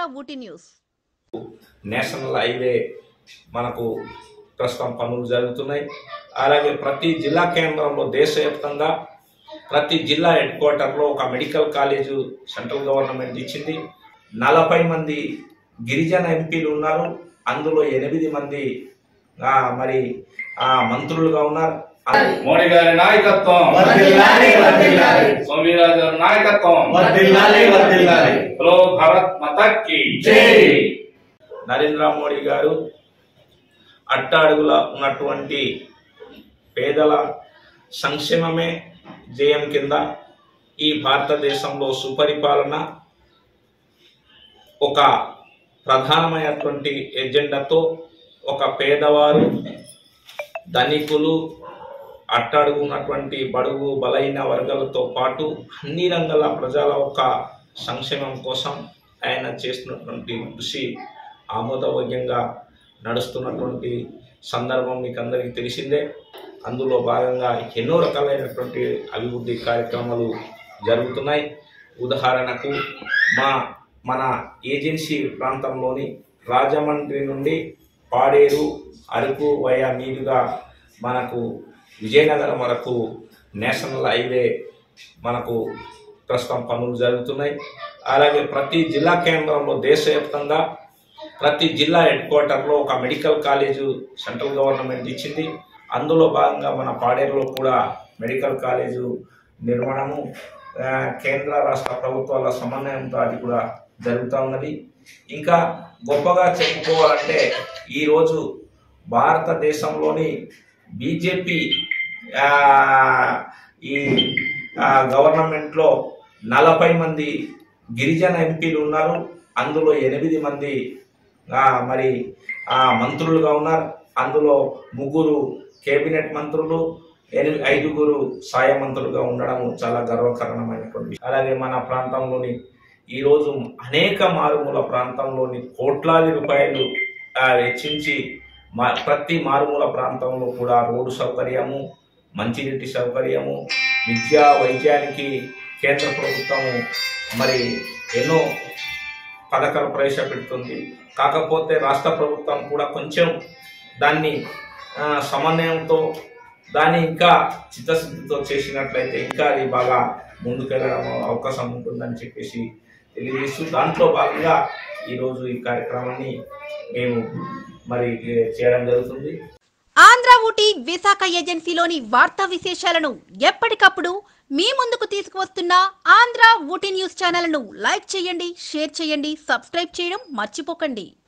Ooty news national highway మనకు ప్రస్తుతం పనులు జరుగుతున్నాయి అలాగే ప్రతి జిల్లా కేంద్రంలో దేశవ్యాప్తంగా ప్రతి జిల్లా హెడ్ క్వార్టర్లో ఒక మెడికల్ కాలేజు సెంట్రల్ గవర్నమెంట్ ఇచ్చింది నలభై మంది గిరిజన ఎంపీలు ఉన్నారు అందులో ఎనిమిది మంది ఆ, మరి ఆ, మంత్రులుగా ఉన్నారు మోడీ గారి నాయకత్వం వర్ధిల్లాలి, వర్ధిల్లాలి. సోమిరాజు గారి నాయకత్వం వర్ధిల్లాలి, వర్ధిల్లాలి. హలో భారత్ మతకి జై. నరేంద్ర మోడీ గారు అట్టాడుగుల ఉన్నటువంటి పేదల సంక్షేమమే జయం కింద ఈ భారతదేశంలో సుపరిపాలన ఒక ప్రధానమైనటువంటి ఎజెండాతో ఒక పేదవారు ధనికులు అట్టడుగు ఉన్నటువంటి బడుగు బలహీన వర్గాలతో పాటు అన్ని రంగాల ప్రజల ఒక సంక్షేమం కోసం ఆయన చేస్తున్నటువంటి కృషి ఆమోదయోగ్యంగా నడుస్తున్నటువంటి సందర్భం మీకు అందరికీ తెలిసిందే అందులో భాగంగా ఎన్నో రకాలైనటువంటి అభివృద్ధి కార్యక్రమాలు జరుగుతున్నాయి ఉదాహరణకు మా మన ఏజెన్సీ ప్రాంతంలోని రాజమండ్రి నుండి పాడేరు అరకు వయా మీదుగా మనకు విజయనగరం వరకు నేషనల్ హైవే మనకు ప్రస్తుతం పనులు జరుగుతున్నాయి అలాగే ప్రతి జిల్లా కేంద్రంలో దేశవ్యాప్తంగా ప్రతి జిల్లా హెడ్ క్వార్టర్లో ఒక మెడికల్ కాలేజు సెంట్రల్ గవర్నమెంట్ ఇచ్చింది అందులో భాగంగా మన పాడేరులో కూడా మెడికల్ కాలేజు నిర్మాణము ఆ, కేంద్ర రాష్ట్ర ప్రభుత్వాల సమన్వయంతో అది కూడా జరుగుతూ ఉన్నది ఇంకా గొప్పగా చెప్పుకోవాలంటే ఈరోజు భారతదేశంలోని బీజేపీ ఆ, ఈ ఆ, గవర్నమెంట్లో నలభై మంది గిరిజన ఎంపీలు ఉన్నారు అందులో ఎనిమిది మంది ఆ, మరి ఆ, మంత్రులుగా ఉన్నారు అందులో ముగ్గురు కేబినెట్ మంత్రులు ఎనిమిది ఐదుగురు సాయ మంత్రులుగా ఉండడం చాలా గర్వకారణమైనటువంటి విషయం. అలాగే మన ప్రాంతంలోని ఈరోజు అనేక మారుమూల ప్రాంతంలోని కోట్లాది రూపాయలు ఆ, వెచ్చించి మా ప్రతి మారుమూల ప్రాంతంలో కూడా రోడ్డు సౌకర్యము మంచినీటి సౌకర్యము విద్యా వైద్యానికి కేంద్ర ప్రభుత్వము మరి ఎన్నో పథకాలు ప్రవేశపెడుతుంది కాకపోతే రాష్ట్ర ప్రభుత్వం కూడా కొంచెం దాన్ని ఆ, సమన్వయంతో దాన్ని ఇంకా చిత్తశుద్ధితో చేసినట్లయితే ఇంకా అది బాగా ముందుకెళ్ళడం అవకాశం ఉంటుందని చెప్పేసి తెలియజేస్తూ దాంట్లో భాగంగా ఈరోజు ఈ కార్యక్రమాన్ని మేము మరి ఏ, చేయడం జరుగుతుంది ఆంధ్ర ఊటీ విశాఖ ఏజెన్సీలోని వార్తా విశేషాలను ఎప్పటికప్పుడు మీ ముందుకు తీసుకువస్తున్న ఆంధ్ర ఊటీ న్యూస్ ఛానల్ను లైక్ చేయండి షేర్ చేయండి సబ్స్క్రైబ్ చేయడం మర్చిపోకండి